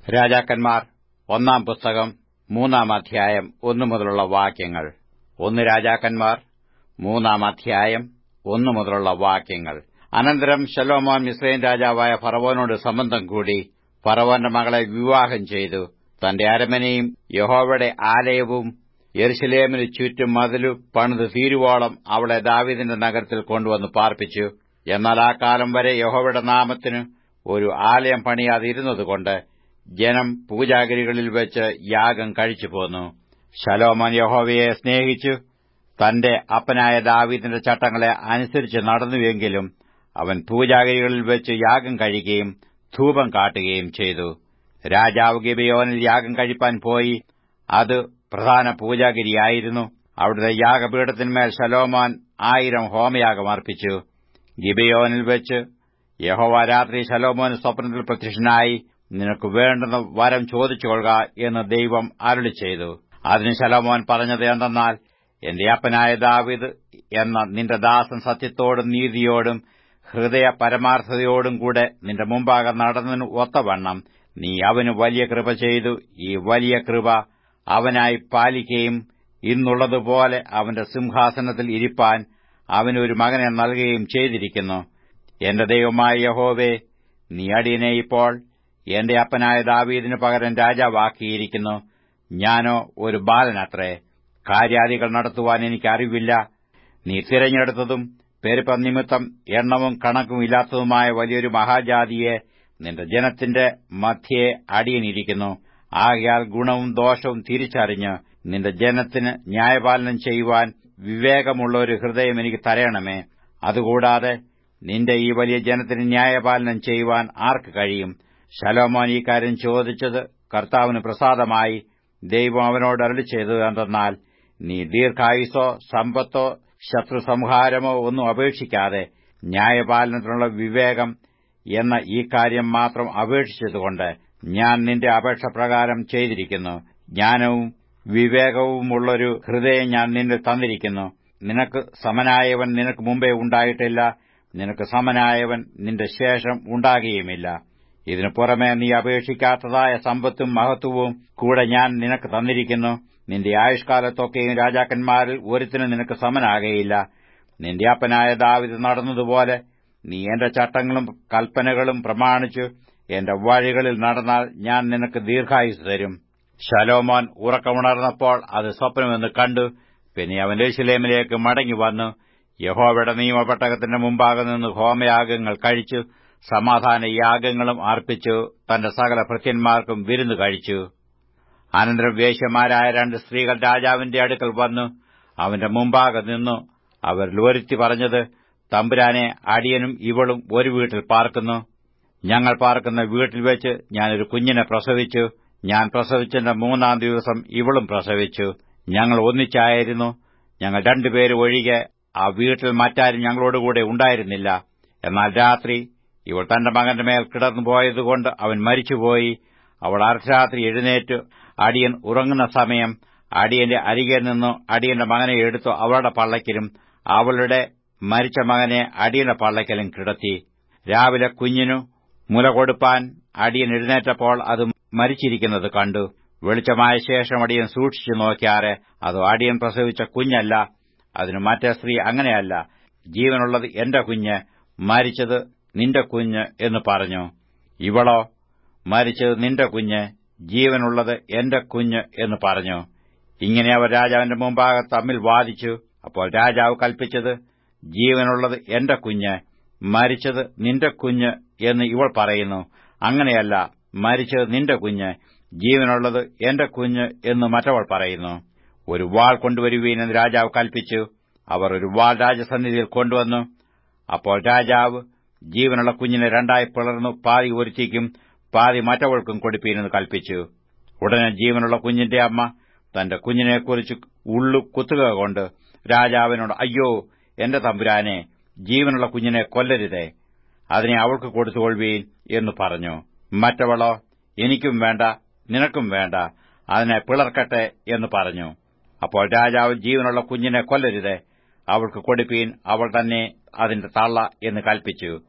രാജാക്കന്മാർ ഒന്നാം പുസ്തകം മൂന്നാം അധ്യായം ഒന്നു മുതലുള്ള വാക്യങ്ങൾ ഒന്ന് രാജാക്കന്മാർ മൂന്നാം അധ്യായം ഒന്നു മുതലുള്ള വാക്യങ്ങൾ അനന്തരം ശലോമോൻ മിസ്രൈൻ രാജാവായ ഫറവോനോട് സംബന്ധം കൂടി ഫറവോന്റെ മകളെ വിവാഹം ചെയ്തു തന്റെ അരമനയും യഹോവയുടെ ആലയവും യെരുശലേമിന് ചുറ്റും മതിലു പണിത് തീരുവോളം അവളെ ദാവീദിന്റെ നഗരത്തിൽ കൊണ്ടുവന്ന് പാർപ്പിച്ചു എന്നാൽ ആ കാലം വരെ യഹോവയുടെ നാമത്തിന് ഒരു ആലയം പണിയാതിരുന്നതുകൊണ്ട് ജനം പൂജാഗിരികളിൽ വെച്ച് യാഗം കഴിച്ചു പോന്നു ശലോമോൻ യഹോവയെ സ്നേഹിച്ചു തന്റെ അപ്പനായ ദാവീദിന്റെ ചട്ടങ്ങളെ അനുസരിച്ച് നടന്നുവെങ്കിലും അവൻ പൂജാഗിരികളിൽ വെച്ച് യാഗം കഴിക്കുകയും ധൂപം കാട്ടുകയും ചെയ്തു രാജാവ് ഗിബയോനിൽ യാഗം കഴിപ്പാൻ പോയി അത് പ്രധാന പൂജാഗിരിയായിരുന്നു അവിടുത്തെ യാഗപീഠത്തിന്മേൽ ശലോമോൻ ആയിരം ഹോമയാഗം അർപ്പിച്ചു ഗിബയോനിൽ വെച്ച് യഹോവ രാത്രി ശലോമോന് സ്വപ്നത്തിൽ പ്രത്യക്ഷനായി നിനക്ക് വേണ്ടുന്ന വരം ചോദിച്ചുകൊള്ളുക എന്ന് ദൈവം അരുളി ചെയ്തു അതിന് ശലോമോൻ പറഞ്ഞത് എന്തെന്നാൽ എന്റെ അപ്പനായ ദാവിദ് എന്ന നിന്റെ ദാസൻ സത്യത്തോടും നീതിയോടും ഹൃദയ പരമാർത്ഥതയോടും കൂടെ നിന്റെ മുമ്പാകെ നടന്നതിന് ഒത്തവണ്ണം നീ അവന് വലിയ കൃപ ചെയ്തു ഈ വലിയ കൃപ അവനായി പാലിക്കുകയും ഇന്നുള്ളതുപോലെ അവന്റെ സിംഹാസനത്തിൽ ഇരിപ്പാൻ അവനൊരു മകനെ നൽകുകയും ചെയ്തിരിക്കുന്നു എന്റെ ദൈവമായ യഹോവേ നീ അടിയനെ ഇപ്പോൾ എന്റെ അപ്പനായ ദാവീദിനു പകരം രാജാവാക്കിയിരിക്കുന്നു ഞാനോ ഒരു ബാലനത്രേ കാര്യാദികൾ നടത്തുവാൻ എനിക്ക് അറിവില്ല നീ തിരഞ്ഞെടുത്തതും പെരുപ്പം നിമിത്തം എണ്ണവും കണക്കും ഇല്ലാത്തതുമായ വലിയൊരു മഹാജാതിയെ നിന്റെ ജനത്തിന്റെ മധ്യേ അടിയനിരിക്കുന്നു ആകയാൽ ഗുണവും ദോഷവും തിരിച്ചറിഞ്ഞ് നിന്റെ ജനത്തിന് ന്യായപാലനം ചെയ്യുവാൻ വിവേകമുള്ള ഒരു ഹൃദയം എനിക്ക് തരയണമേ അതുകൂടാതെ നിന്റെ ഈ വലിയ ജനത്തിന് ന്യായപാലനം ചെയ്യുവാൻ ആർക്ക് കഴിയും ശലോമോൻ ഈ കാര്യം ചോദിച്ചത് കർത്താവിന് പ്രസാദമായി ദൈവം അവനോട് അരളി ചെയ്തത് എന്തെന്നാൽ നീ ദീർഘായുസോ സമ്പത്തോ ശത്രുസംഹാരമോ ഒന്നും അപേക്ഷിക്കാതെ ന്യായപാലനത്തിനുള്ള വിവേകം എന്ന ഈ കാര്യം മാത്രം അപേക്ഷിച്ചതുകൊണ്ട് ഞാൻ നിന്റെ അപേക്ഷ പ്രകാരം ചെയ്തിരിക്കുന്നു ജ്ഞാനവും വിവേകവുമുള്ളൊരു ഹൃദയം ഞാൻ നിന്നിൽ തന്നിരിക്കുന്നു നിനക്ക് സമനായവൻ നിനക്ക് മുമ്പേ ഉണ്ടായിട്ടില്ല നിനക്ക് സമനായവൻ നിന്റെ ശേഷം ഉണ്ടാകുകയുമില്ല ഇതിനു പുറമെ നീ അപേക്ഷിക്കാത്തതായ സമ്പത്തും മഹത്വവും കൂടെ ഞാൻ നിനക്ക് തന്നിരിക്കുന്നു നിന്റെ ആയുഷ്കാലത്തൊക്കെയും രാജാക്കന്മാരിൽ ഒരുത്തിനും നിനക്ക് സമനാകയില്ല നിന്റെ അപ്പനായ ദാവിത് നടന്നതുപോലെ നീ എന്റെ ചട്ടങ്ങളും കൽപ്പനകളും പ്രമാണിച്ചു എന്റെ വഴികളിൽ നടന്നാൽ ഞാൻ നിനക്ക് ദീർഘായുസ് തരും ശലോമോൻ ഉറക്കമുണർന്നപ്പോൾ അത് സ്വപ്നമെന്ന് കണ്ടു പിന്നെ അവൻ ലേശിലേമിലേക്ക് മടങ്ങി വന്നു യഹോവയുടെ നിയമപെട്ടകത്തിന്റെ മുമ്പാകെ നിന്ന് ഹോമയാഗങ്ങൾ കഴിച്ചു സമാധാന യാഗങ്ങളും അർപ്പിച്ചു തന്റെ സകല ഭൃത്യന്മാർക്കും വിരുന്നു കഴിച്ചു അനന്തരം വേശ്യമാരായ രണ്ട് സ്ത്രീകൾ രാജാവിന്റെ അടുക്കൽ വന്നു അവന്റെ മുമ്പാകെ നിന്നു അവരിൽ ഒരുത്തി പറഞ്ഞത് തമ്പുരാനെ അടിയനും ഇവളും ഒരു വീട്ടിൽ പാർക്കുന്നു ഞങ്ങൾ പാർക്കുന്ന വീട്ടിൽ വെച്ച് ഞാനൊരു കുഞ്ഞിനെ പ്രസവിച്ചു ഞാൻ പ്രസവിച്ചതിന്റെ മൂന്നാം ദിവസം ഇവളും പ്രസവിച്ചു ഞങ്ങൾ ഒന്നിച്ചായിരുന്നു ഞങ്ങൾ രണ്ടുപേരും ഒഴികെ ആ വീട്ടിൽ മറ്റാരും ഞങ്ങളോടുകൂടെ ഉണ്ടായിരുന്നില്ല എന്നാൽ രാത്രി ഇവൾ തന്റെ മകന്റെ മേൽ കിടന്നു പോയതുകൊണ്ട് അവൻ മരിച്ചുപോയി അവൾ അർദ്ധരാത്രി എഴുന്നേറ്റ് അടിയൻ ഉറങ്ങുന്ന സമയം അടിയന്റെ അരികെ നിന്നു അടിയന്റെ മകനെ എടുത്തു അവളുടെ പള്ളയ്ക്കലും അവളുടെ മരിച്ച മകനെ അടിയന്റെ പള്ളയ്ക്കലും കിടത്തി രാവിലെ കുഞ്ഞിനു മുല കൊടുപ്പാൻ അടിയൻ എഴുന്നേറ്റപ്പോൾ അത് മരിച്ചിരിക്കുന്നത് കണ്ടു വെളിച്ചമായ ശേഷം അടിയൻ സൂക്ഷിച്ചു നോക്കിയാറെ അത് അടിയൻ പ്രസവിച്ച കുഞ്ഞല്ല അതിന് മറ്റേ സ്ത്രീ അങ്ങനെയല്ല ജീവനുള്ളത് എന്റെ കുഞ്ഞ് മരിച്ചത് നിന്റെ കുഞ്ഞ് എന്ന് പറഞ്ഞു ഇവളോ മരിച്ചത് നിന്റെ കുഞ്ഞ് ജീവനുള്ളത് എന്റെ കുഞ്ഞ് എന്ന് പറഞ്ഞു ഇങ്ങനെ അവർ രാജാവിന്റെ മുമ്പാകെ തമ്മിൽ വാദിച്ചു അപ്പോൾ രാജാവ് കൽപ്പിച്ചത് ജീവനുള്ളത് എന്റെ കുഞ്ഞ് മരിച്ചത് നിന്റെ കുഞ്ഞ് എന്ന് ഇവൾ പറയുന്നു അങ്ങനെയല്ല മരിച്ചത് നിന്റെ കുഞ്ഞ് ജീവനുള്ളത് എന്റെ കുഞ്ഞ് എന്ന് മറ്റവൾ പറയുന്നു ഒരു വാൾ കൊണ്ടുവരുവീനെന്ന് രാജാവ് കൽപ്പിച്ചു അവർ ഒരു വാൾ രാജസന്നിധിയിൽ കൊണ്ടുവന്നു അപ്പോൾ രാജാവ് ജീവനുള്ള കുഞ്ഞിനെ രണ്ടായി പിളർന്നു പാതി ഒരുത്തിക്കും പാതി മറ്റവൾക്കും കൊടുപ്പീനെന്ന് കൽപ്പിച്ചു ഉടനെ ജീവനുള്ള കുഞ്ഞിന്റെ അമ്മ തന്റെ കുഞ്ഞിനെക്കുറിച്ച് ഉള്ളു കുത്തുക കൊണ്ട് രാജാവിനോട് അയ്യോ എന്റെ തമ്പുരാനെ ജീവനുള്ള കുഞ്ഞിനെ കൊല്ലരുതേ അതിനെ അവൾക്ക് കൊടുത്തുകൊള്ളുവീൻ എന്ന് പറഞ്ഞു മറ്റവളോ എനിക്കും വേണ്ട നിനക്കും വേണ്ട അതിനെ പിളർക്കട്ടെ എന്ന് പറഞ്ഞു അപ്പോൾ രാജാവ് ജീവനുള്ള കുഞ്ഞിനെ കൊല്ലരുതേ അവൾക്ക് കൊടുപ്പീൻ അവൾ തന്നെ അതിന്റെ തള്ള എന്ന് കൽപ്പിച്ചു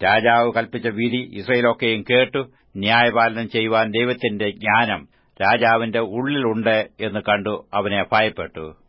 രാജാവ് കൽപ്പിച്ച വിധി ഇസ്രയേലൊക്കെയും കേട്ടു ന്യായപാലനം ചെയ്യുവാൻ ദൈവത്തിന്റെ ജ്ഞാനം രാജാവിന്റെ ഉള്ളിലുണ്ട് എന്ന് കണ്ടു അവനെ ഭയപ്പെട്ടു